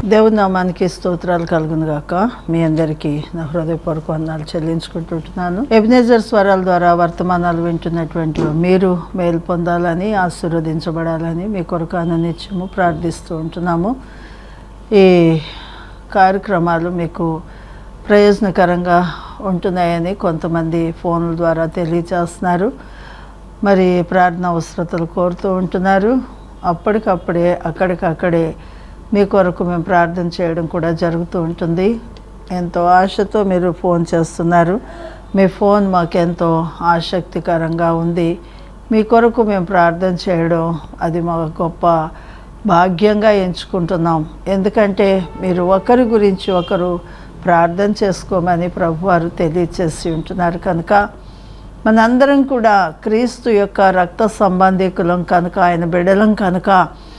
దేవుని నామానికి స్తోత్రాలు కలుగును గాక మీ అందరికీ నా హృదయపూర్వక వందనాలు చెల్లించుకుంటుంటున్నాను ఎబినేజర్ స్వరాల ద్వారా వర్తమానాలు వింటున్నటువంటి మీరు మేలు పొందాలని ఆశీర్వదించబడాలని మీ కొరకు నిత్యము ప్రార్థిస్తూ ఉంటున్నాము ఈ కార్యక్రమాలు మీకు ప్రయోజనకరంగా ఉంటున్నాయని కొంతమంది ఫోన్ల ద్వారా తెలియజేస్తున్నారు మరి ప్రార్థన అవసరతలు కోరుతూ ఉంటున్నారు అప్పటికప్పుడే అక్కడికక్కడే మీ కొరకు మేము ప్రార్థన చేయడం కూడా జరుగుతూ ఉంటుంది ఎంతో ఆశతో మీరు ఫోన్ చేస్తున్నారు మీ ఫోన్ మాకెంతో ఆసక్తికరంగా ఉంది మీ కొరకు మేము ప్రార్థన చేయడం అది మా గొప్ప భాగ్యంగా ఎంచుకుంటున్నాం ఎందుకంటే మీరు ఒకరి గురించి ఒకరు ప్రార్థన చేసుకోమని ప్రభువారు తెలియచేసి ఉంటున్నారు కనుక మనందరం కూడా క్రీస్తు యొక్క రక్త సంబంధికులం కనుక ఆయన బిడలం కనుక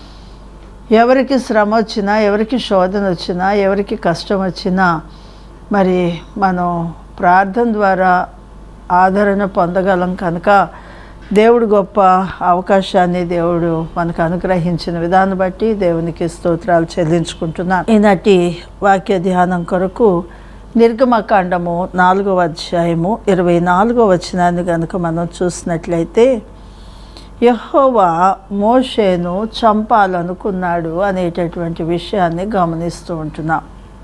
ఎవరికి శ్రమ వచ్చినా ఎవరికి శోధన వచ్చినా ఎవరికి కష్టం వచ్చినా మరి మనం ప్రార్థన ద్వారా ఆదరణ పొందగలం కనుక దేవుడు గొప్ప అవకాశాన్ని దేవుడు మనకు అనుగ్రహించిన విధానం బట్టి దేవునికి స్తోత్రాలు చెల్లించుకుంటున్నాను ఈనాటి వాక్య ధ్యానం కొరకు నిర్గమకాండము నాలుగవ అధ్యాయము ఇరవై నాలుగవ వచనాన్ని కనుక మనం చూసినట్లయితే యహోవా మోషేను చంపాలనుకున్నాడు అనేటటువంటి విషయాన్ని గమనిస్తూ ఉంటున్నాం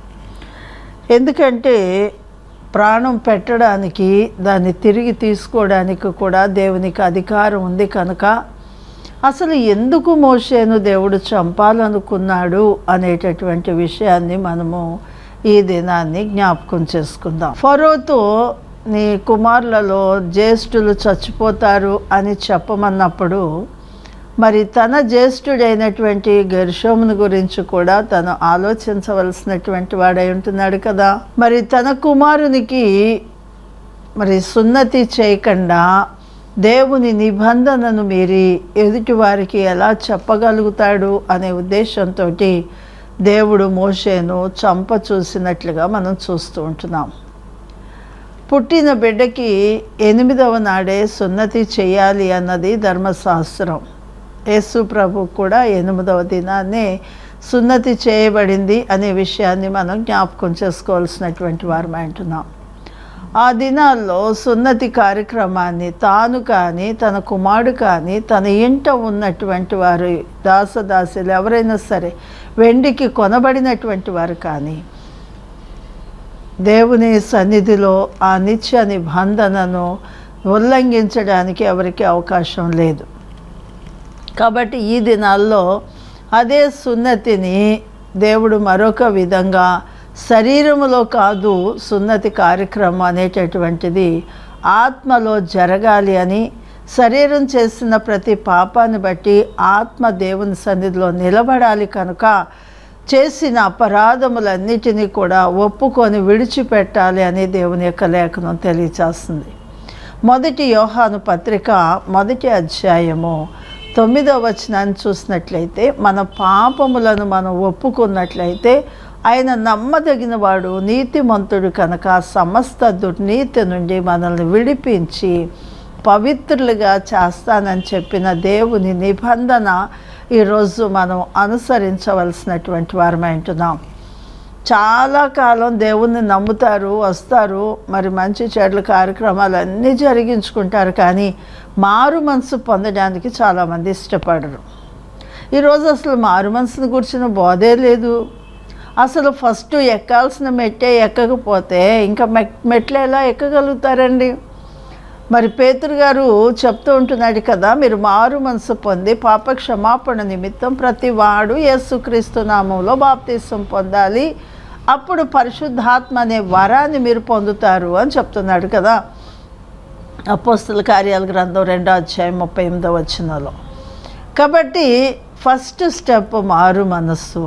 ఎందుకంటే ప్రాణం పెట్టడానికి దాన్ని తిరిగి తీసుకోవడానికి కూడా దేవునికి అధికారం ఉంది కనుక అసలు ఎందుకు మోషేను దేవుడు చంపాలనుకున్నాడు అనేటటువంటి విషయాన్ని మనము ఈ దినాన్ని జ్ఞాపకం చేసుకుందాం ఫరోతో నీ కుమారులలో జ్యేష్ఠులు చచ్చిపోతారు అని చెప్పమన్నప్పుడు మరి తన జ్యేష్ఠుడైనటువంటి గర్షోముని గురించి కూడా తను ఆలోచించవలసినటువంటి వాడై ఉంటున్నాడు కదా మరి తన కుమారునికి మరి సున్నతి చేయకుండా దేవుని నిబంధనను మీరి ఎదుటి వారికి ఎలా చెప్పగలుగుతాడు అనే ఉద్దేశంతో దేవుడు మోషేను చంప చూసినట్లుగా మనం చూస్తూ ఉంటున్నాం పుట్టిన బిడ్డకి ఎనిమిదవ నాడే సున్నతి చేయాలి అన్నది ధర్మశాస్త్రం యేసు ప్రభు కూడా ఎనిమిదవ దినాన్నే సున్నతి చేయబడింది అనే విషయాన్ని మనం జ్ఞాపకం చేసుకోవాల్సినటువంటి వారం అంటున్నాం ఆ దినాల్లో సున్నతి కార్యక్రమాన్ని తాను కానీ తన కుమారుడు కానీ తన ఇంట ఉన్నటువంటి వారు దాసదాసులు ఎవరైనా సరే వెండికి కొనబడినటువంటి వారు కానీ దేవుని సన్నిధిలో ఆ నిత్య నిబంధనను ఉల్లంఘించడానికి ఎవరికి అవకాశం లేదు కాబట్టి ఈ దినాల్లో అదే సున్నతిని దేవుడు మరొక విధంగా శరీరములో కాదు సున్నతి కార్యక్రమం అనేటటువంటిది ఆత్మలో జరగాలి అని శరీరం చేసిన ప్రతి పాపాన్ని బట్టి ఆత్మ దేవుని సన్నిధిలో నిలబడాలి కనుక చేసిన అపరాధములన్నిటినీ కూడా ఒప్పుకొని విడిచిపెట్టాలి అని దేవుని యొక్క లేఖనం తెలియచేస్తుంది మొదటి యోహాను పత్రిక మొదటి అధ్యాయము తొమ్మిదవ వచనాన్ని చూసినట్లయితే మన పాపములను మనం ఒప్పుకున్నట్లయితే ఆయన నమ్మదగిన వాడు నీతిమంతుడు కనుక సమస్త దుర్నీతి నుండి మనల్ని విడిపించి పవిత్రులుగా చేస్తానని చెప్పిన దేవుని నిబంధన ఈరోజు మనం అనుసరించవలసినటువంటి వారమై ఉంటున్నాం చాలా కాలం దేవుణ్ణి నమ్ముతారు వస్తారు మరి మంచి చెడ్ల కార్యక్రమాలు అన్నీ జరిగించుకుంటారు కానీ మారు మనసు పొందడానికి చాలామంది ఇష్టపడరు ఈరోజు అసలు మారు మనసుని గురించిన బోధే లేదు అసలు ఫస్ట్ ఎక్కాల్సిన మెట్టే ఎక్కకపోతే ఇంకా మెట్ మెట్లు ఎలా ఎక్కగలుగుతారండి మరి పేతురు గారు చెప్తూ ఉంటున్నాడు కదా మీరు మారు మనసు పొంది పాప క్షమాపణ నిమిత్తం ప్రతి వాడు యేసుక్రీస్తు నామంలో బాప్తీసం పొందాలి అప్పుడు పరిశుద్ధాత్మ అనే వరాన్ని మీరు పొందుతారు అని చెప్తున్నాడు కదా అపోస్తుల కార్యాల గ్రంథం రెండో అధ్యాయం ముప్పై ఎనిమిదో వచ్చినలో కాబట్టి ఫస్ట్ స్టెప్ మారు మనస్సు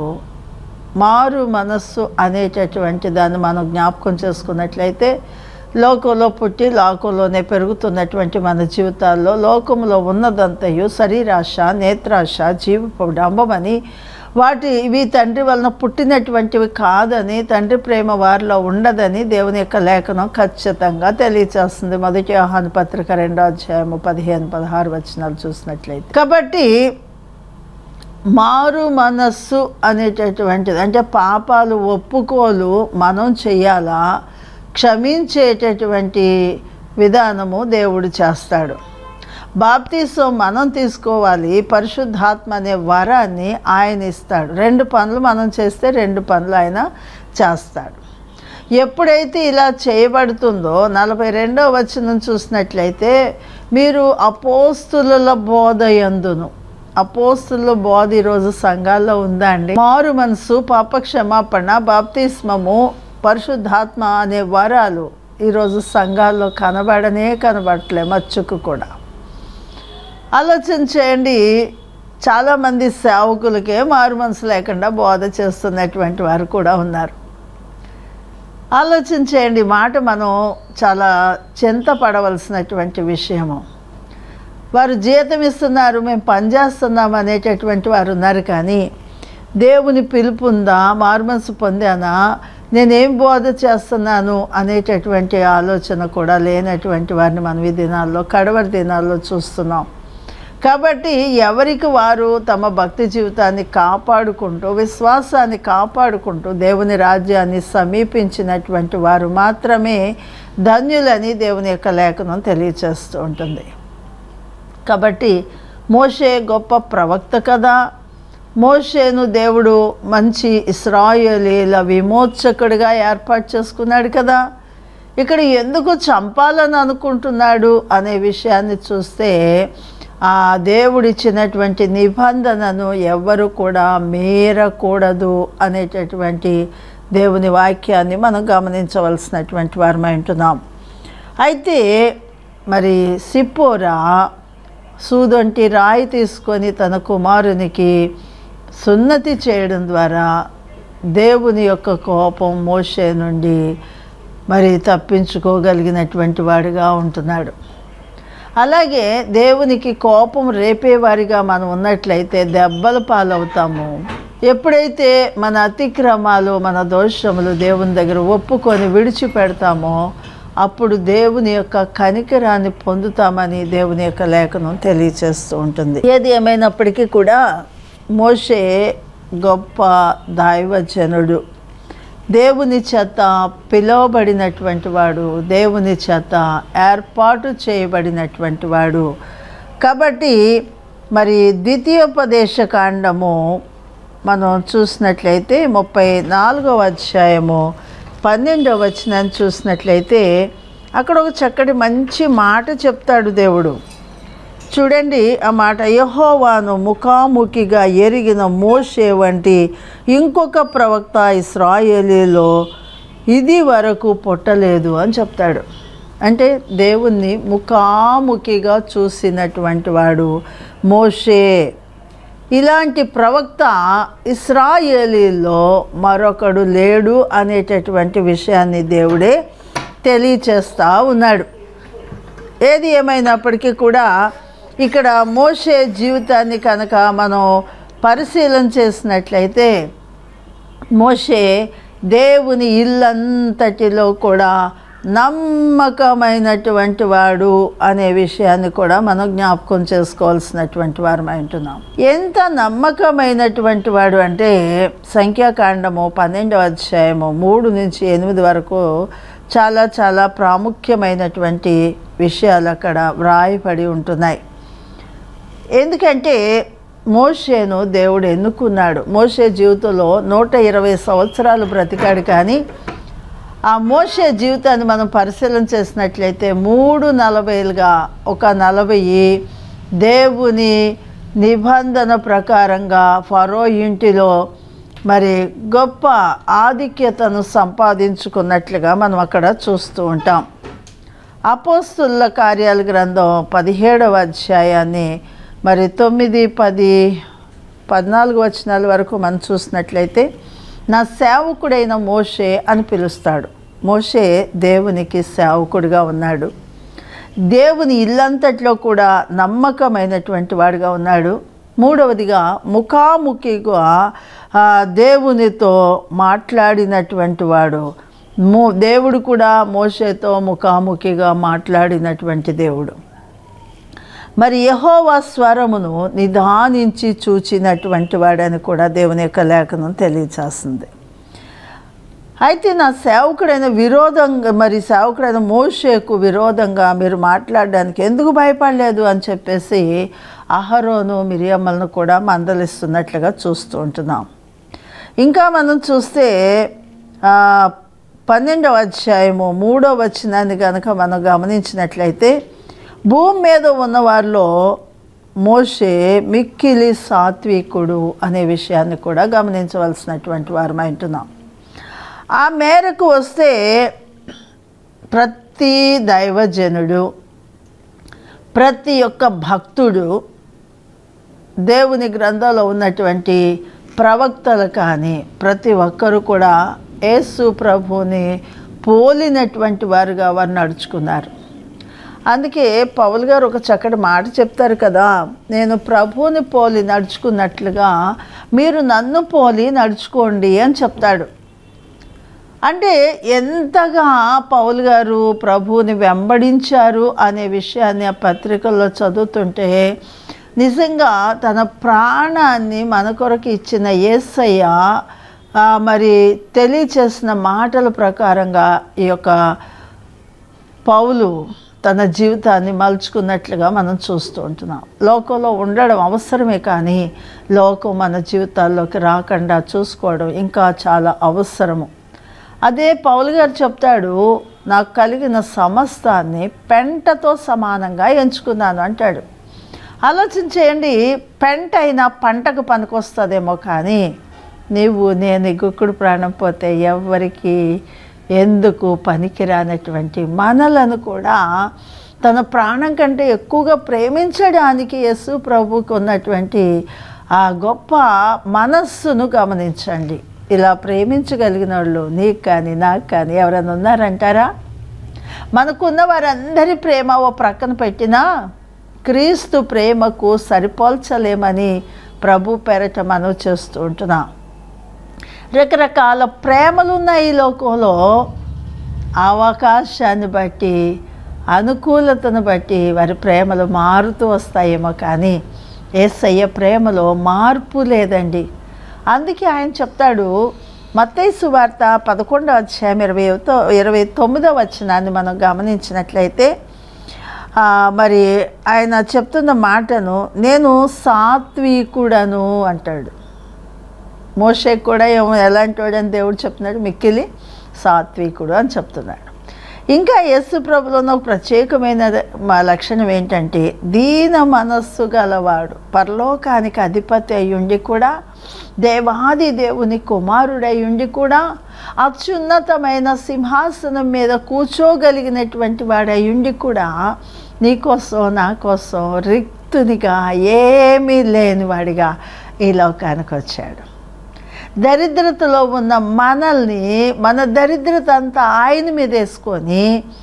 మారు మనస్సు అనేటటువంటి దాన్ని మనం జ్ఞాపకం చేసుకున్నట్లయితే లోకంలో పుట్టి లోకంలోనే పెరుగుతున్నటువంటి మన జీవితాల్లో లోకంలో ఉన్నదంతయు శరీరాశ నేత్రాశ జీవపు డంబమని వాటి ఇవి తండ్రి వలన పుట్టినటువంటివి కాదని తండ్రి ప్రేమ వారిలో ఉండదని దేవుని యొక్క లేఖనం ఖచ్చితంగా తెలియచేస్తుంది మొదటి ఆహ్వాన పత్రిక రెండో అధ్యాయము పదిహేను పదహారు వచనాలు చూసినట్లయితే కాబట్టి మారు మనస్సు అనేటటువంటిది అంటే పాపాలు ఒప్పుకోలు మనం చేయాలా క్షమించేటటువంటి విధానము దేవుడు చేస్తాడు బాప్తీసం మనం తీసుకోవాలి పరిశుద్ధాత్మ అనే వరాన్ని ఆయన ఇస్తాడు రెండు పనులు మనం చేస్తే రెండు పనులు ఆయన చేస్తాడు ఎప్పుడైతే ఇలా చేయబడుతుందో నలభై రెండో వచనం చూసినట్లయితే మీరు అపోస్తుల బోధ ఎందును అపోస్తుల బోధ ఈరోజు సంఘాల్లో ఉందా అండి మారు మనసు పాప క్షమాపణ బాప్తిస్మము పరిశుద్ధాత్మ అనే వరాలు ఈరోజు సంఘాల్లో కనబడనే కనబడట్లే మచ్చుకు కూడా ఆలోచన చేయండి చాలామంది సేవకులకే మారు మనసు లేకుండా బోధ చేస్తున్నటువంటి వారు కూడా ఉన్నారు ఆలోచన చేయండి ఈ మాట మనం చాలా చింతపడవలసినటువంటి విషయము వారు జీతం ఇస్తున్నారు మేము పనిచేస్తున్నాం అనేటటువంటి వారు ఉన్నారు కానీ దేవుని పిలుపు ఉందా మారుమనసు పొందానా నేనేం బోధ చేస్తున్నాను అనేటటువంటి ఆలోచన కూడా లేనటువంటి వారిని మనం ఈ దినాల్లో కడవరి దినాల్లో చూస్తున్నాం కాబట్టి ఎవరికి వారు తమ భక్తి జీవితాన్ని కాపాడుకుంటూ విశ్వాసాన్ని కాపాడుకుంటూ దేవుని రాజ్యాన్ని సమీపించినటువంటి వారు మాత్రమే ధన్యులని దేవుని యొక్క లేఖనం తెలియచేస్తూ ఉంటుంది కాబట్టి మోషే గొప్ప ప్రవక్త కదా మోషేను దేవుడు మంచి ఇస్రాయేలీల విమోచకుడిగా ఏర్పాటు చేసుకున్నాడు కదా ఇక్కడ ఎందుకు చంపాలని అనుకుంటున్నాడు అనే విషయాన్ని చూస్తే ఆ దేవుడిచ్చినటువంటి నిబంధనను ఎవ్వరు కూడా మీరకూడదు అనేటటువంటి దేవుని వాక్యాన్ని మనం గమనించవలసినటువంటి వారమై ఉంటున్నాం అయితే మరి సిప్పోరా సూదొంటి రాయి తీసుకొని తన కుమారునికి సున్నతి చేయడం ద్వారా దేవుని యొక్క కోపం మోసే నుండి మరి తప్పించుకోగలిగినటువంటి వాడిగా ఉంటున్నాడు అలాగే దేవునికి కోపం రేపేవారిగా మనం ఉన్నట్లయితే దెబ్బల పాలవుతాము ఎప్పుడైతే మన అతిక్రమాలు మన దోషములు దేవుని దగ్గర ఒప్పుకొని విడిచిపెడతామో అప్పుడు దేవుని యొక్క కనికరాన్ని పొందుతామని దేవుని యొక్క లేఖనం తెలియచేస్తూ ఉంటుంది ఏది ఏమైనప్పటికీ కూడా మోషే గొప్ప దైవజనుడు దేవుని చేత పిలువబడినటువంటి వాడు దేవుని చేత ఏర్పాటు చేయబడినటువంటి వాడు కాబట్టి మరి ద్వితీయోపదేశ కాండము మనం చూసినట్లయితే ముప్పై నాలుగవ అధ్యాయము పన్నెండవ వచనాన్ని చూసినట్లయితే అక్కడ ఒక చక్కటి మంచి మాట చెప్తాడు దేవుడు చూడండి ఆ మాట యహోవాను ముఖాముఖిగా ఎరిగిన మోషే వంటి ఇంకొక ప్రవక్త ఇస్రాయేలీలో ఇది వరకు పుట్టలేదు అని చెప్తాడు అంటే దేవుణ్ణి ముఖాముఖిగా చూసినటువంటి వాడు మోషే ఇలాంటి ప్రవక్త ఇస్రాయేలీలో మరొకడు లేడు అనేటటువంటి విషయాన్ని దేవుడే తెలియచేస్తూ ఉన్నాడు ఏది ఏమైనప్పటికీ కూడా ఇక్కడ మోషే జీవితాన్ని కనుక మనం పరిశీలన చేసినట్లయితే మోషే దేవుని ఇల్లంతటిలో కూడా నమ్మకమైనటువంటి వాడు అనే విషయాన్ని కూడా మనం జ్ఞాపకం చేసుకోవాల్సినటువంటి వారం అంటున్నాం ఎంత నమ్మకమైనటువంటి వాడు అంటే సంఖ్యాకాండము పన్నెండవ అధ్యాయము మూడు నుంచి ఎనిమిది వరకు చాలా చాలా ప్రాముఖ్యమైనటువంటి విషయాలు అక్కడ వ్రాయబడి ఉంటున్నాయి ఎందుకంటే మోషేను దేవుడు ఎన్నుకున్నాడు మోషే జీవితంలో నూట ఇరవై సంవత్సరాలు బ్రతికాడు కానీ ఆ మోషే జీవితాన్ని మనం పరిశీలన చేసినట్లయితే మూడు నలభైలుగా ఒక నలభై దేవుని నిబంధన ప్రకారంగా ఫరో ఇంటిలో మరి గొప్ప ఆధిక్యతను సంపాదించుకున్నట్లుగా మనం అక్కడ చూస్తూ ఉంటాం అపోస్తుల కార్యాల గ్రంథం పదిహేడవ అధ్యాయాన్ని మరి తొమ్మిది పది పద్నాలుగు వచనాల వరకు మనం చూసినట్లయితే నా సేవకుడైన మోషే అని పిలుస్తాడు మోషే దేవునికి సేవకుడిగా ఉన్నాడు దేవుని ఇల్లంతట్లో కూడా నమ్మకమైనటువంటి వాడిగా ఉన్నాడు మూడవదిగా ముఖాముఖిగా ఆ, దేవునితో మాట్లాడినటువంటి వాడు మో దేవుడు కూడా మోషేతో ముఖాముఖిగా మాట్లాడినటువంటి దేవుడు మరి యహోవా స్వరమును నిదానించి చూచినటువంటి వాడని కూడా దేవుని యొక్క లేఖనం తెలియచేస్తుంది అయితే నా సేవకుడైన విరోధంగా మరి సేవకుడైన మోషేకు విరోధంగా మీరు మాట్లాడడానికి ఎందుకు భయపడలేదు అని చెప్పేసి అహరోను మిరియమ్మలను కూడా మందలిస్తున్నట్లుగా చూస్తూ ఉంటున్నాం ఇంకా మనం చూస్తే ఆ, పన్నెండవ అధ్యాయము మూడవ వచనాన్ని కనుక మనం గమనించినట్లయితే భూమి మీద ఉన్న వారిలో మోషే మిక్కిలి సాత్వికుడు అనే విషయాన్ని కూడా గమనించవలసినటువంటి వారమై ఉంటున్నాం ఆ మేరకు వస్తే ప్రతి దైవజనుడు ప్రతి ఒక్క భక్తుడు దేవుని గ్రంథంలో ఉన్నటువంటి ప్రవక్తలు కానీ ప్రతి ఒక్కరు కూడా యేసు ప్రభుని పోలినటువంటి వారుగా వారు నడుచుకున్నారు అందుకే పౌల్ గారు ఒక చక్కటి మాట చెప్తారు కదా నేను ప్రభువుని పోలి నడుచుకున్నట్లుగా మీరు నన్ను పోలి నడుచుకోండి అని చెప్తాడు అంటే ఎంతగా పౌల్ గారు ప్రభువుని వెంబడించారు అనే విషయాన్ని ఆ పత్రికల్లో చదువుతుంటే నిజంగా తన ప్రాణాన్ని మన కొరకు ఇచ్చిన యేసయ్య ఆ, మరి తెలియచేసిన మాటల ప్రకారంగా ఈ యొక్క పౌలు తన జీవితాన్ని మలుచుకున్నట్లుగా మనం చూస్తూ ఉంటున్నాం లోకంలో ఉండడం అవసరమే కానీ లోకం మన జీవితాల్లోకి రాకుండా చూసుకోవడం ఇంకా చాలా అవసరము అదే పౌలు గారు చెప్తాడు నాకు కలిగిన సమస్తాన్ని పెంటతో సమానంగా ఎంచుకున్నాను అంటాడు ఆలోచన చేయండి పెంట అయినా పంటకు పనికొస్తుందేమో కానీ నీవు నేను గుక్కుడు ప్రాణం పోతే ఎవ్వరికి ఎందుకు పనికిరానటువంటి మనలను కూడా తన ప్రాణం కంటే ఎక్కువగా ప్రేమించడానికి యేసు ప్రభువుకు ఉన్నటువంటి ఆ గొప్ప మనస్సును గమనించండి ఇలా ప్రేమించగలిగిన వాళ్ళు నీకు కానీ నాకు కానీ ఎవరైనా ఉన్నారంటారా మనకున్న వారందరి ప్రేమ ఓ ప్రక్కన పెట్టినా క్రీస్తు ప్రేమకు సరిపోల్చలేమని ప్రభు పేరట మనం చేస్తూ ఉంటున్నాం రకరకాల ప్రేమలు ఉన్నాయి ఈ లోకంలో అవకాశాన్ని బట్టి అనుకూలతను బట్టి వారి ప్రేమలు మారుతూ వస్తాయేమో కానీ ఏసయ్య ప్రేమలో మార్పు లేదండి అందుకే ఆయన చెప్తాడు మత్తయి వార్త పదకొండవ అధ్యాయం ఇరవై ఇరవై తొమ్మిదవ వచనాన్ని మనం గమనించినట్లయితే ఆ, మరి ఆయన చెప్తున్న మాటను నేను సాత్వికుడను అంటాడు మోషే కూడా ఏమో ఎలాంటి వాడని దేవుడు చెప్తున్నాడు మిక్కిలి సాత్వికుడు అని చెప్తున్నాడు ఇంకా యేసు ప్రభులో ఉన్న ఒక ప్రత్యేకమైన మా లక్షణం ఏంటంటే దీన మనస్సు గలవాడు పరలోకానికి అధిపతి అయ్యుండి కూడా దేవాది దేవుని కుమారుడై ఉండి కూడా అత్యున్నతమైన సింహాసనం మీద కూర్చోగలిగినటువంటి వాడై ఉండి కూడా నీకోసం నా కోసం రిక్తునిగా ఏమీ లేనివాడిగా ఈ లోకానికి వచ్చాడు దరిద్రతలో ఉన్న మనల్ని మన దరిద్రత అంతా ఆయన మీద వేసుకొని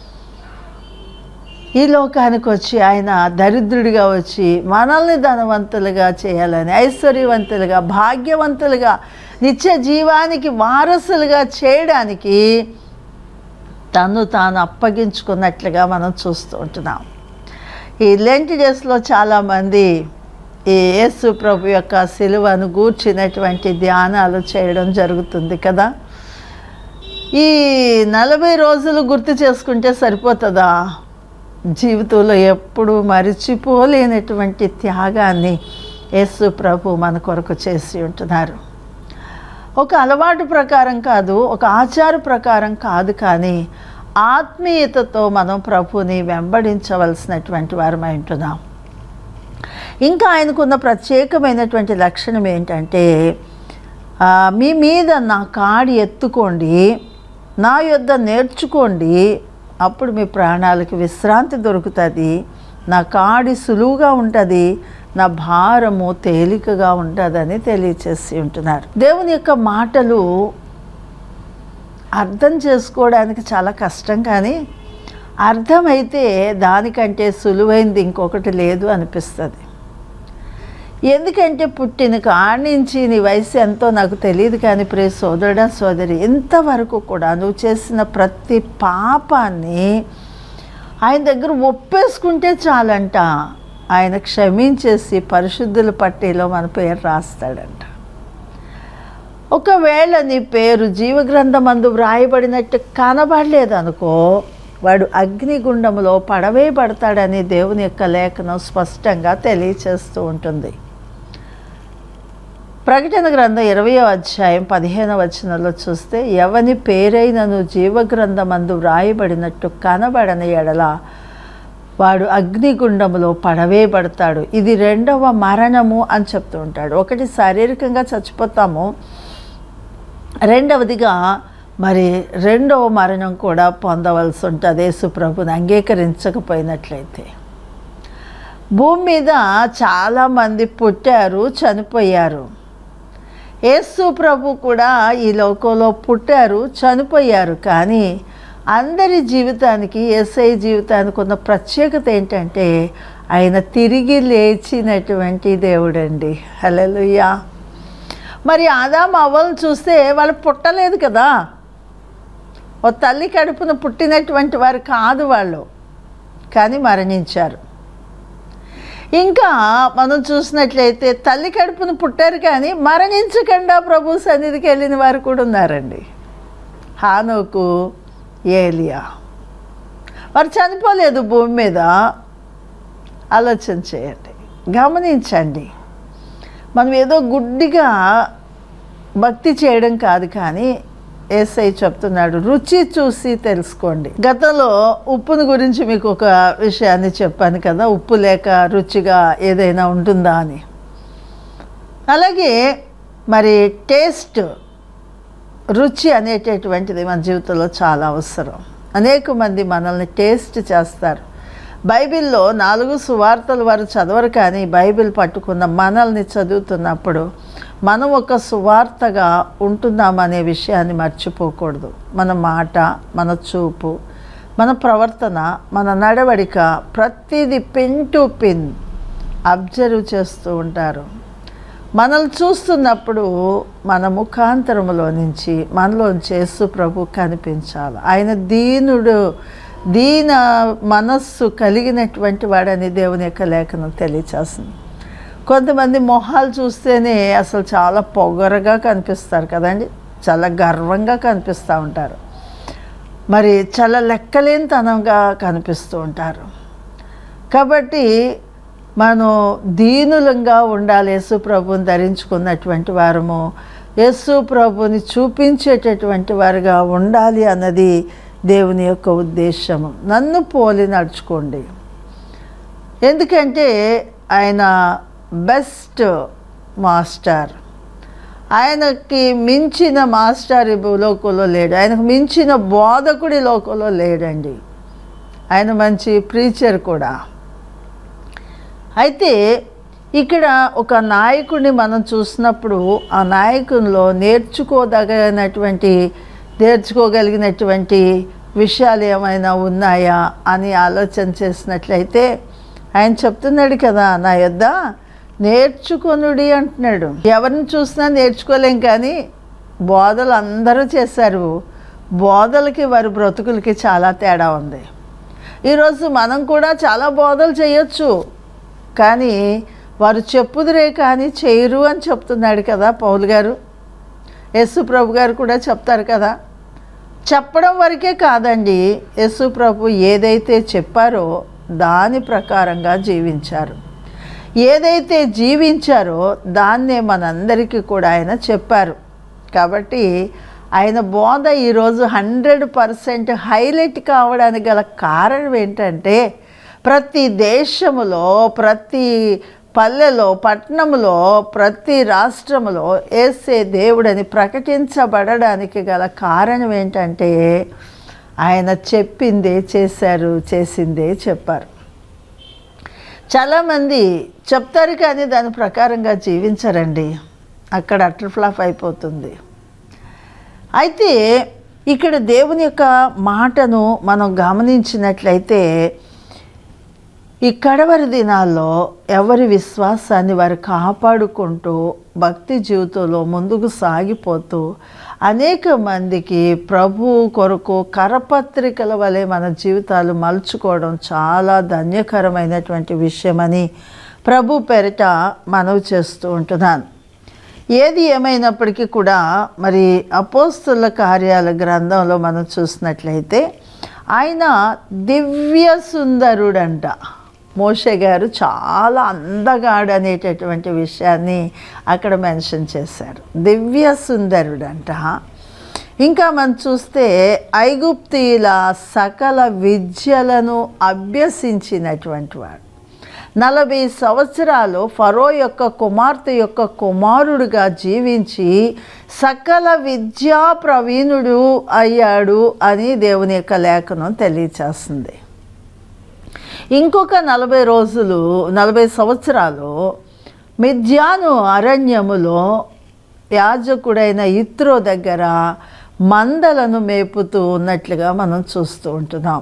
ఈ లోకానికి వచ్చి ఆయన దరిద్రుడిగా వచ్చి మనల్ని ధనవంతులుగా చేయాలని ఐశ్వర్యవంతులుగా భాగ్యవంతులుగా నిత్య జీవానికి వారసులుగా చేయడానికి తను తాను అప్పగించుకున్నట్లుగా మనం చూస్తూ ఉంటున్నాం ఈ లెంట్ డేస్లో చాలామంది ఈ యేసు ప్రభు యొక్క సిలువను గూర్చినటువంటి ధ్యానాలు చేయడం జరుగుతుంది కదా ఈ నలభై రోజులు గుర్తు చేసుకుంటే సరిపోతుందా జీవితంలో ఎప్పుడూ మరిచిపోలేనటువంటి త్యాగాన్ని యేసు ప్రభు మన కొరకు చేసి ఉంటున్నారు ఒక అలవాటు ప్రకారం కాదు ఒక ఆచార ప్రకారం కాదు కానీ ఆత్మీయతతో మనం ప్రభుని వెంబడించవలసినటువంటి వారమై ఉంటున్నాం ఇంకా ఆయనకున్న ప్రత్యేకమైనటువంటి లక్షణం ఏంటంటే ఆ, మీ మీద నా కాడి ఎత్తుకోండి నా యొద్ద నేర్చుకోండి అప్పుడు మీ ప్రాణాలకి విశ్రాంతి దొరుకుతుంది నా కాడి సులువుగా ఉంటుంది నా భారము తేలికగా ఉంటుందని తెలియచేసి ఉంటున్నారు దేవుని యొక్క మాటలు అర్థం చేసుకోవడానికి చాలా కష్టం కానీ అర్థమైతే దానికంటే సులువైంది ఇంకొకటి లేదు అనిపిస్తుంది ఎందుకంటే పుట్టిన కాడి నుంచి నీ వయసు ఎంతో నాకు తెలియదు కానీ ప్రే సోదరుడా సోదరి ఇంతవరకు కూడా నువ్వు చేసిన ప్రతి పాపాన్ని ఆయన దగ్గర ఒప్పేసుకుంటే చాలంట ఆయన క్షమించేసి పరిశుద్ధుల పట్టీలో మన పేరు రాస్తాడంట ఒకవేళ నీ పేరు జీవగ్రంథమందు వ్రాయబడినట్టు కనబడలేదు అనుకో వాడు అగ్నిగుండంలో పడవేయబడతాడని దేవుని యొక్క లేఖనం స్పష్టంగా తెలియచేస్తూ ఉంటుంది ప్రకటన గ్రంథం ఇరవయో అధ్యాయం పదిహేనవ వచనంలో చూస్తే ఎవని పేరైనను జీవగ్రంథమందు వ్రాయబడినట్టు కనబడని ఎడల వాడు అగ్నిగుండములో పడవేయబడతాడు ఇది రెండవ మరణము అని చెప్తూ ఉంటాడు ఒకటి శారీరకంగా చచ్చిపోతాము రెండవదిగా మరి రెండవ మరణం కూడా పొందవలసి ఉంటుంది యేసు ప్రభుని అంగీకరించకపోయినట్లయితే భూమి మీద చాలామంది పుట్టారు చనిపోయారు యేసు ప్రభు కూడా ఈ లోకంలో పుట్టారు చనిపోయారు కానీ అందరి జీవితానికి ఎస్ఐ జీవితానికి ఉన్న ప్రత్యేకత ఏంటంటే ఆయన తిరిగి లేచినటువంటి దేవుడండి హల్లెలూయా మరి ఆదాం అవ్వలు చూస్తే వాళ్ళు పుట్టలేదు కదా ఓ తల్లి కడుపున పుట్టినటువంటి వారు కాదు వాళ్ళు కానీ మరణించారు ఇంకా మనం చూసినట్లయితే తల్లి కడుపున పుట్టారు కానీ మరణించకుండా ప్రభు సన్నిధికి వెళ్ళిన వారు కూడా ఉన్నారండి హానోకు ఏలియా వారు చనిపోలేదు భూమి మీద ఆలోచన చేయండి గమనించండి మనం ఏదో గుడ్డిగా భక్తి చేయడం కాదు కానీ ఏసై చెప్తున్నాడు రుచి చూసి తెలుసుకోండి గతంలో ఉప్పుని గురించి మీకు ఒక విషయాన్ని చెప్పాను కదా ఉప్పు లేక రుచిగా ఏదైనా ఉంటుందా అని అలాగే మరి టేస్ట్ రుచి అనేటటువంటిది మన జీవితంలో చాలా అవసరం అనేక మంది మనల్ని టేస్ట్ చేస్తారు బైబిల్లో నాలుగు సువార్తలు వారు చదవరు కానీ బైబిల్ పట్టుకున్న మనల్ని చదువుతున్నప్పుడు మనం ఒక సువార్తగా ఉంటున్నామనే విషయాన్ని మర్చిపోకూడదు మన మాట మన చూపు మన ప్రవర్తన మన నడవడిక ప్రతిదీ పిన్ టు పిన్ అబ్జర్వ్ చేస్తూ ఉంటారు మనల్ని చూస్తున్నప్పుడు మన ముఖాంతరములో నుంచి మనలోంచి యేసు ప్రభు కనిపించాలి ఆయన దీనుడు దీన మనస్సు కలిగినటువంటి వాడని దేవుని యొక్క లేఖనం తెలియచేస్తుంది కొంతమంది మొహాలు చూస్తేనే అసలు చాలా పొగరగా కనిపిస్తారు కదండి చాలా గర్వంగా కనిపిస్తూ ఉంటారు మరి చాలా లెక్కలేనితనంగా కనిపిస్తూ ఉంటారు కాబట్టి మనం దీనులంగా ఉండాలి యేసు ప్రభుని ధరించుకున్నటువంటి వారము యేసు ప్రభుని చూపించేటటువంటి వారుగా ఉండాలి అన్నది దేవుని యొక్క ఉద్దేశము నన్ను పోలి నడుచుకోండి ఎందుకంటే ఆయన బెస్ట్ మాస్టర్ ఆయనకి మించిన మాస్టర్ ఈ లోకంలో లేడు ఆయనకు మించిన బోధకుడి లోకంలో లేడండి ఆయన మంచి ప్రీచర్ కూడా అయితే ఇక్కడ ఒక నాయకుడిని మనం చూసినప్పుడు ఆ నాయకునిలో నేర్చుకోదగినటువంటి నేర్చుకోగలిగినటువంటి విషయాలు ఏమైనా ఉన్నాయా అని ఆలోచన చేసినట్లయితే ఆయన చెప్తున్నాడు కదా నా యొద్ద నేర్చుకొనుడి అంటున్నాడు ఎవరిని చూసినా నేర్చుకోలేం కానీ బోధలు అందరూ చేశారు బోధలకి వారి బ్రతుకులకి చాలా తేడా ఉంది ఈరోజు మనం కూడా చాలా బోధలు చేయొచ్చు కానీ వారు చెప్పుదురే కానీ చేయరు అని చెప్తున్నాడు కదా పౌలు గారు యేసు ప్రభు గారు కూడా చెప్తారు కదా చెప్పడం వరకే కాదండి యేసు ప్రభు ఏదైతే చెప్పారో దాని ప్రకారంగా జీవించారు ఏదైతే జీవించారో దాన్నే మనందరికీ కూడా ఆయన చెప్పారు కాబట్టి ఆయన బోధ ఈరోజు హండ్రెడ్ పర్సెంట్ హైలైట్ కావడానికి గల కారణం ఏంటంటే ప్రతి దేశములో ప్రతి పల్లెలో పట్టణంలో ప్రతి రాష్ట్రములో ఏసే దేవుడని ప్రకటించబడడానికి గల కారణం ఏంటంటే ఆయన చెప్పిందే చేశారు చేసిందే చెప్పారు చాలామంది చెప్తారు కానీ దాని ప్రకారంగా జీవించరండి అక్కడ అటర్ ఫ్లాప్ అయిపోతుంది అయితే ఇక్కడ దేవుని యొక్క మాటను మనం గమనించినట్లయితే ఈ కడవరి దినాల్లో ఎవరి విశ్వాసాన్ని వారు కాపాడుకుంటూ భక్తి జీవితంలో ముందుకు సాగిపోతూ అనేక మందికి ప్రభు కొరకు కరపత్రికల వలె మన జీవితాలు మలుచుకోవడం చాలా ధన్యకరమైనటువంటి విషయమని ప్రభు పేరిట మనవి చేస్తూ ఉంటున్నాను ఏది ఏమైనప్పటికీ కూడా మరి అపోస్తుల కార్యాల గ్రంథంలో మనం చూసినట్లయితే ఆయన దివ్య సుందరుడంట మోషే గారు చాలా అందగాడు అనేటటువంటి విషయాన్ని అక్కడ మెన్షన్ చేశారు దివ్య సుందరుడంట ఇంకా మనం చూస్తే ఐగుప్తీల సకల విద్యలను అభ్యసించినటువంటి వాడు నలభై సంవత్సరాలు ఫరో యొక్క కుమార్తె యొక్క కుమారుడుగా జీవించి సకల విద్యా ప్రవీణుడు అయ్యాడు అని దేవుని యొక్క లేఖనం తెలియచేస్తుంది ఇంకొక నలభై రోజులు నలభై సంవత్సరాలు మిథ్యాను అరణ్యములో యాజకుడైన ఇత్రో దగ్గర మందలను మేపుతూ ఉన్నట్లుగా మనం చూస్తూ ఉంటున్నాం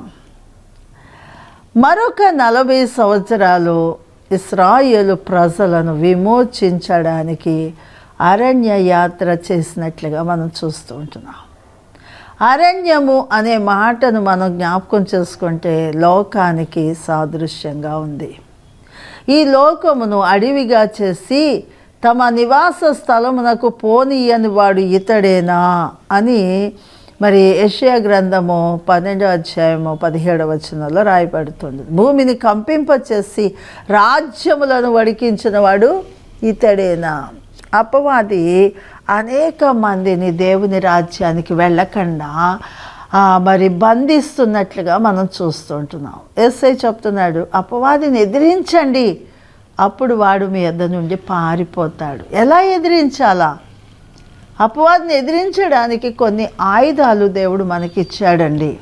మరొక నలభై సంవత్సరాలు ఇస్రాయేలు ప్రజలను విమోచించడానికి అరణ్య యాత్ర చేసినట్లుగా మనం చూస్తూ ఉంటున్నాం అరణ్యము అనే మాటను మనం జ్ఞాపకం చేసుకుంటే లోకానికి సాదృశ్యంగా ఉంది ఈ లోకమును అడవిగా చేసి తమ నివాస స్థలమునకు పోనీయని వాడు ఇతడేనా అని మరి యెషయా గ్రంథము పన్నెండో అధ్యాయము పదిహేడవ వచనంలో రాయబడుతుంది భూమిని కంపింపచేసి రాజ్యములను వడికించిన వాడు ఇతడేనా అపవాది అనేక మందిని దేవుని రాజ్యానికి వెళ్ళకుండా ఆ, మరి బంధిస్తున్నట్లుగా మనం చూస్తుంటున్నాం ఎస్ఐ చెప్తున్నాడు అపవాదిని ఎదిరించండి అప్పుడు వాడు మీ యొద్ద నుండి పారిపోతాడు ఎలా ఎదిరించాలా అపవాదిని ఎదిరించడానికి కొన్ని ఆయుధాలు దేవుడు మనకి ఇచ్చాడండి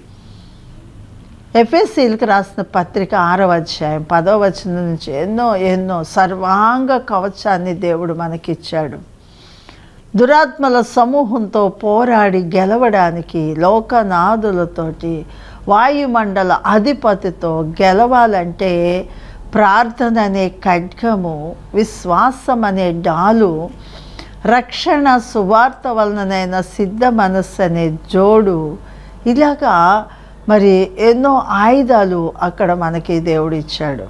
ఎఫ్ఎస్సీలకు రాసిన పత్రిక ఆరవ అధ్యాయం పదవ వచనం నుంచి ఎన్నో ఎన్నో సర్వాంగ కవచాన్ని దేవుడు మనకిచ్చాడు దురాత్మల సమూహంతో పోరాడి గెలవడానికి లోకనాథులతోటి వాయుమండల అధిపతితో గెలవాలంటే ప్రార్థన అనే ఖడ్గము విశ్వాసం అనే డాలు రక్షణ సువార్త వలననైన సిద్ధ మనస్సు అనే జోడు ఇలాగా మరి ఎన్నో ఆయుధాలు అక్కడ మనకి దేవుడు ఇచ్చాడు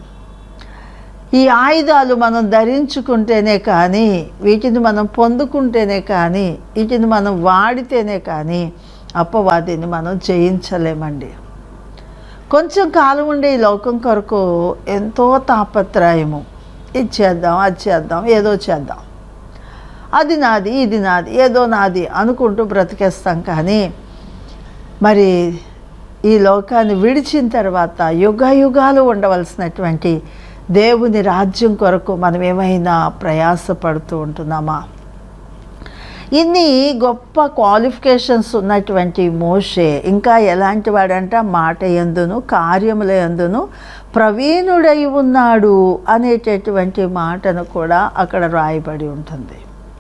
ఈ ఆయుధాలు మనం ధరించుకుంటేనే కానీ వీటిని మనం పొందుకుంటేనే కానీ వీటిని మనం వాడితేనే కానీ అపవాదిని మనం జయించలేమండి కొంచెం కాలం ఉండే ఈ లోకం కొరకు ఎంతో తాపత్రయము ఇది చేద్దాం అది చేద్దాం ఏదో చేద్దాం అది నాది ఇది నాది ఏదో నాది అనుకుంటూ బ్రతికేస్తాం కానీ మరి ఈ లోకాన్ని విడిచిన తర్వాత యుగ యుగాలు ఉండవలసినటువంటి దేవుని రాజ్యం కొరకు మనం ఏమైనా ప్రయాసపడుతూ ఉంటున్నామా ఇన్ని గొప్ప క్వాలిఫికేషన్స్ ఉన్నటువంటి మోషే ఇంకా ఎలాంటి వాడంట మాట ఎందును కార్యముల ఎందును ప్రవీణుడై ఉన్నాడు అనేటటువంటి మాటను కూడా అక్కడ రాయబడి ఉంటుంది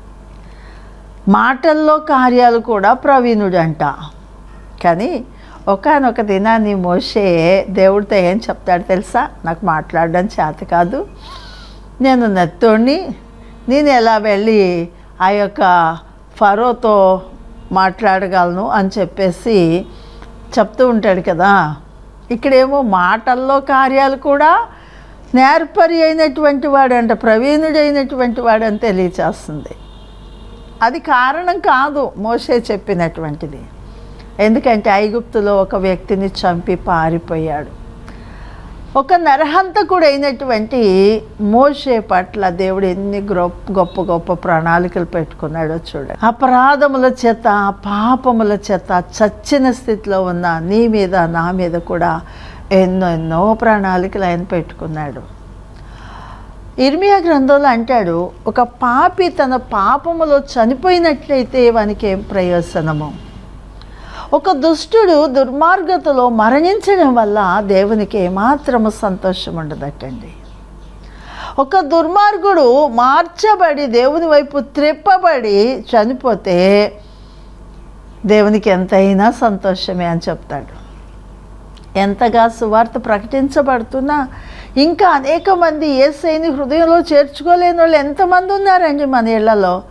మాటల్లో కార్యాలు కూడా ప్రవీణుడంట కానీ ఒకనొక దినాన్ని మోషే దేవుడితో ఏం చెప్తాడు తెలుసా నాకు మాట్లాడడం చేత కాదు నేను నెత్తోడిని నేను ఎలా వెళ్ళి ఆ యొక్క ఫరోతో మాట్లాడగలను అని చెప్పేసి చెప్తూ ఉంటాడు కదా ఇక్కడేమో మాటల్లో కార్యాలు కూడా నేర్పరి అయినటువంటి వాడంట ప్రవీణుడైనటువంటి వాడని తెలియచేస్తుంది అది కారణం కాదు మోసే చెప్పినటువంటిది ఎందుకంటే ఐగుప్తులో ఒక వ్యక్తిని చంపి పారిపోయాడు ఒక నరహంతకుడు అయినటువంటి మోషే పట్ల దేవుడు ఎన్ని గొప్ప గొప్ప గొప్ప ప్రణాళికలు పెట్టుకున్నాడో చూడ అపరాధముల చేత పాపముల చేత చచ్చిన స్థితిలో ఉన్న నీ మీద నా మీద కూడా ఎన్నో ఎన్నో ప్రణాళికలు ఆయన పెట్టుకున్నాడు ఇర్మియా గ్రంథంలో అంటాడు ఒక పాపి తన పాపములో చనిపోయినట్లయితే వానికి ఏం ప్రయోజనము ఒక దుష్టుడు దుర్మార్గతలో మరణించడం వల్ల దేవునికి ఏమాత్రము సంతోషం ఉండదటండి ఒక దుర్మార్గుడు మార్చబడి దేవుని వైపు త్రిప్పబడి చనిపోతే దేవునికి ఎంతైనా సంతోషమే అని చెప్తాడు ఎంతగా సువార్త ప్రకటించబడుతున్నా ఇంకా అనేక మంది ఏసైని హృదయంలో చేర్చుకోలేని వాళ్ళు ఎంతమంది ఉన్నారండి మన ఇళ్లలో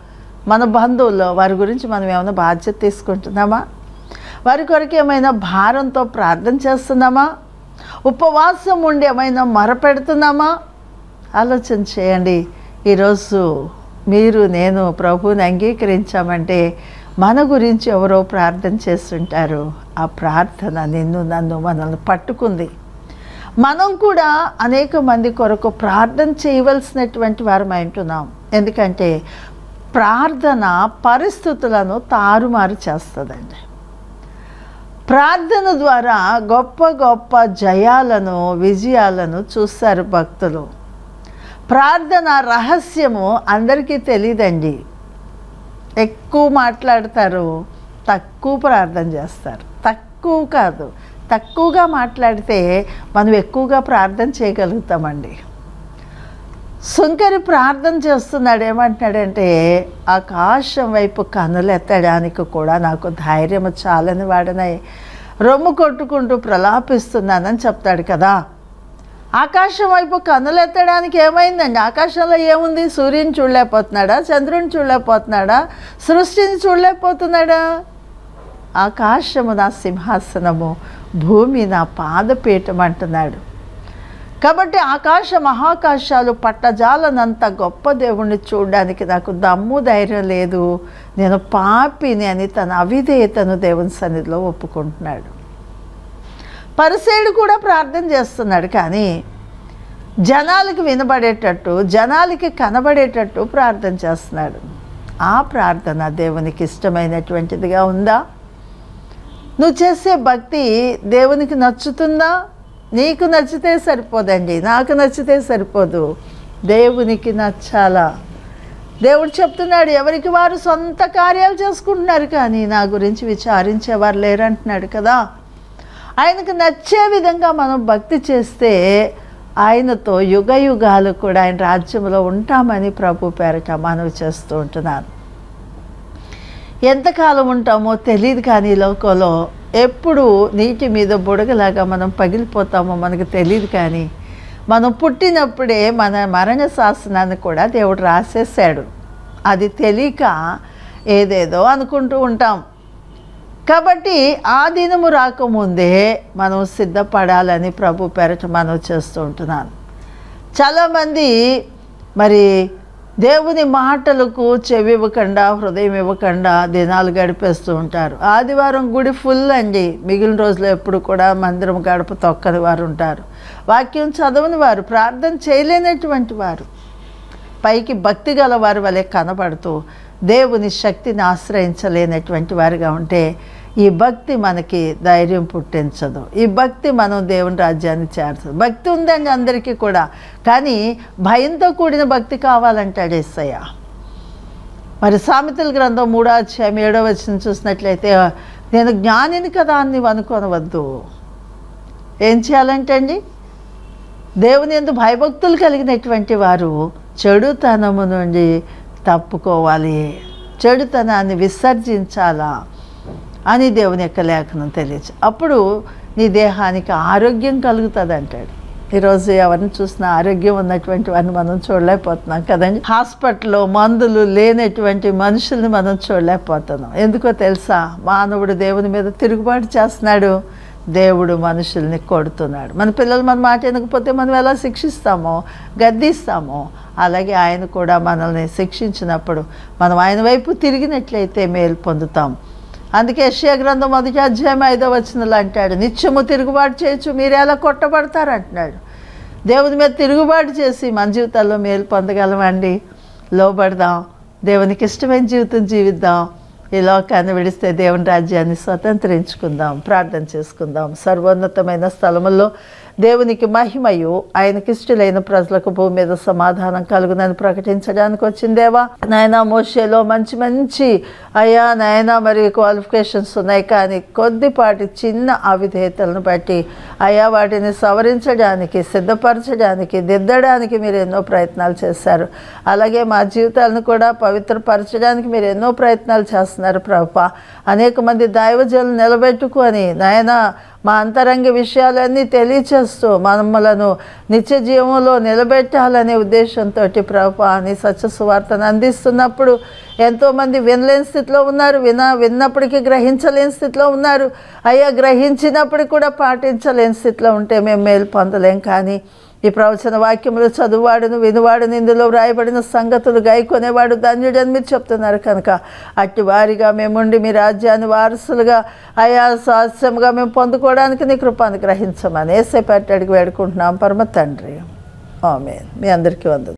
మన బంధువుల్లో వారి గురించి మనం ఏమైనా బాధ్యత తీసుకుంటున్నామా వారి కొరకు ఏమైనా భారంతో ప్రార్థన చేస్తున్నామా ఉపవాసం ఉండి ఏమైనా మొరపెడుతున్నామా ఆలోచన చేయండి ఈరోజు మీరు నేను ప్రభువుని అంగీకరించామంటే మన గురించి ఎవరో ప్రార్థన చేస్తుంటారు ఆ ప్రార్థన నిన్ను నన్ను మనల్ని పట్టుకుంది మనం కూడా అనేక మంది కొరకు ప్రార్థన చేయవలసినటువంటి వారం అంటున్నాం ఎందుకంటే ప్రార్థన పరిస్థితులను తారుమారు చేస్తుందండి ప్రార్థన ద్వారా గొప్ప గొప్ప జయాలను విజయాలను చూస్తారు భక్తులు ప్రార్థన రహస్యము అందరికీ తెలియదండి ఎక్కువ మాట్లాడతారు తక్కువ ప్రార్థన చేస్తారు తక్కువ కాదు తక్కువగా మాట్లాడితే మనం ఎక్కువగా ప్రార్థన చేయగలుగుతామండి సుంకరి ప్రార్థన చేస్తున్నాడు ఏమంటున్నాడంటే ఆకాశం వైపు కనులెత్తడానికి కూడా నాకు ధైర్యం చాలని వాడనై రొమ్ము కొట్టుకుంటూ ప్రలాపిస్తున్నానని చెప్తాడు కదా ఆకాశం వైపు కన్నులెత్తడానికి ఏమైందండి ఆకాశంలో ఏముంది సూర్యుని చూడలేకపోతున్నాడా చంద్రుని చూడలేకపోతున్నాడా సృష్టిని చూడలేకపోతున్నాడా ఆకాశము నా సింహాసనము భూమి నా పాదపీఠం అంటున్నాడు కాబట్టి ఆకాశ మహాకాశాలు పట్టజాలనంత గొప్ప దేవుణ్ణి చూడడానికి నాకు దమ్ము ధైర్యం లేదు నేను పాపిని అని తన అవిధేయతను దేవుని సన్నిధిలో ఒప్పుకుంటున్నాడు పరిసేడు కూడా ప్రార్థన చేస్తున్నాడు కానీ జనాలకి వినబడేటట్టు జనాలకి కనబడేటట్టు ప్రార్థన చేస్తున్నాడు ఆ ప్రార్థన దేవునికి ఇష్టమైనటువంటిదిగా ఉందా నువ్వు చేసే భక్తి దేవునికి నచ్చుతుందా నీకు నచ్చితే సరిపోదండి నాకు నచ్చితే సరిపోదు దేవునికి నచ్చాలా దేవుడు చెప్తున్నాడు ఎవరికి వారు సొంత కార్యాలు చేసుకుంటున్నారు కానీ నా గురించి విచారించేవారు లేరంటున్నాడు కదా ఆయనకు నచ్చే విధంగా మనం భక్తి చేస్తే ఆయనతో యుగ యుగాలు కూడా ఆయన రాజ్యంలో ఉంటామని ప్రభు పేరట మనవి చేస్తూ ఉంటున్నాను ఎంతకాలం ఉంటామో తెలియదు కానీ ఈ లోకంలో ఎప్పుడు నీటి మీద బుడగలాగా మనం పగిలిపోతామో మనకు తెలియదు కానీ మనం పుట్టినప్పుడే మన మరణ శాసనాన్ని కూడా దేవుడు రాసేసాడు అది తెలియక ఏదేదో అనుకుంటూ ఉంటాం కాబట్టి ఆ దినము రాకముందే మనం సిద్ధపడాలని ప్రభు పెరట మనం చేస్తూ ఉంటున్నాను చాలామంది మరి దేవుని మాటలకు చెవి ఇవ్వకుండా హృదయం ఇవ్వకుండా దినాలు గడిపేస్తూ ఉంటారు ఆదివారం గుడి ఫుల్ అండి మిగిలిన రోజులు ఎప్పుడు కూడా మందిరం గడప తొక్కని వారు ఉంటారు వాక్యం చదవని వారు ప్రార్థన చేయలేనటువంటి వారు పైకి భక్తి గల వారి వలె కనబడుతూ దేవుని శక్తిని ఆశ్రయించలేనటువంటి వారిగా ఉంటే ఈ భక్తి మనకి ధైర్యం పుట్టించదు ఈ భక్తి మనం దేవుని రాజ్యాన్ని చేరుతుంది భక్తి ఉందండి అందరికీ కూడా కానీ భయంతో కూడిన భక్తి కావాలంటాడు ఎస్సయ్య మరి సామెతల గ్రంథం మూడో అధ్యాయం ఏడో వచ్చిన చూసినట్లయితే నేను జ్ఞానిని కదా అని నీవు అనుకోనవద్దు ఏం చేయాలంటే అండి దేవుని ఎందు భయభక్తులు కలిగినటువంటి వారు చెడుతనము నుండి తప్పుకోవాలి చెడుతనాన్ని విసర్జించాలా అని దేవుని యొక్క లేఖనం తెలియచ్చు అప్పుడు నీ దేహానికి ఆరోగ్యం కలుగుతుంది అంటాడు ఈరోజు ఎవరిని చూసినా ఆరోగ్యం ఉన్నటువంటి వారిని మనం చూడలేకపోతున్నాం కదండి హాస్పిటల్లో మందులు లేనటువంటి మనుషుల్ని మనం చూడలేకపోతున్నాం ఎందుకో తెలుసా మానవుడు దేవుని మీద తిరుగుబాటు చేస్తున్నాడు దేవుడు మనుషుల్ని కొడుతున్నాడు మన పిల్లలు మన మాట వినకపోతే మనం ఎలా శిక్షిస్తామో గద్దిస్తామో అలాగే ఆయన కూడా మనల్ని శిక్షించినప్పుడు మనం ఆయన వైపు తిరిగినట్లయితే మేలు పొందుతాం అందుకే యెషయా గ్రంథం మొదటి అధ్యాయం ఐదో వచనంలో అంటాడు నిత్యము తిరుగుబాటు చేయొచ్చు మీరు ఎలా కొట్టబడతారు అంటున్నాడు దేవుని మీద తిరుగుబాటు చేసి మన జీవితాల్లో మేలు పొందగలమండి లోబడదాం దేవునికి ఇష్టమైన జీవితం జీవిద్దాం ఈ లోకాన్ని విడిస్తే దేవుని రాజ్యాన్ని స్వతంత్రించుకుందాం ప్రార్థన చేసుకుందాం సర్వోన్నతమైన స్థలముల్లో దేవునికి మహిమయు ఆయనకి ఇష్టలైన ప్రజలకు భూమి మీద సమాధానం కలుగునని ప్రకటించడానికి వచ్చిందేవా నాయన మోషేలో మంచి మంచి అయ్యా నాయన మరి క్వాలిఫికేషన్స్ ఉన్నాయి కానీ కొద్దిపాటి చిన్న అవిధేయతలను బట్టి అయ్యా వాటిని సవరించడానికి సిద్ధపరచడానికి దిద్దడానికి మీరు ఎన్నో ప్రయత్నాలు చేశారు అలాగే మా జీవితాలను కూడా పవిత్రపరచడానికి మీరు ఎన్నో ప్రయత్నాలు చేస్తున్నారు ప్రభా అనేక మంది దైవజనులు నిలబెట్టుకొని నాయన మా అంతరంగ విషయాలన్నీ తెలియచేస్తూ మమ్మలను నిత్య జీవంలో నిలబెట్టాలనే ఉద్దేశంతో ప్రభా అని సత్య సువార్తను అందిస్తున్నప్పుడు ఎంతోమంది వినలేని స్థితిలో ఉన్నారు విన విన్నప్పటికీ గ్రహించలేని స్థితిలో ఉన్నారు అయ్యా గ్రహించినప్పటికీ కూడా పాటించలేని స్థితిలో ఉంటే మేము మేలు పొందలేం కానీ ఈ ప్రవచన వాక్యములు చదువువాడును వినువాడును ఇందులో వ్రాయబడిన సంగతులు గాయకొనేవాడు ధన్యుడని మీరు చెప్తున్నారు కనుక అట్టి వారిగా మేముండి మీ రాజ్యాన్ని వారసులుగా ఆయా స్వాస్యముగా మేము పొందుకోవడానికి నీ కృపాను గ్రహించమని ఏసే పెట్టడికి వేడుకుంటున్నాం పరమ తండ్రి ఆమె మీ అందరికీ వందలు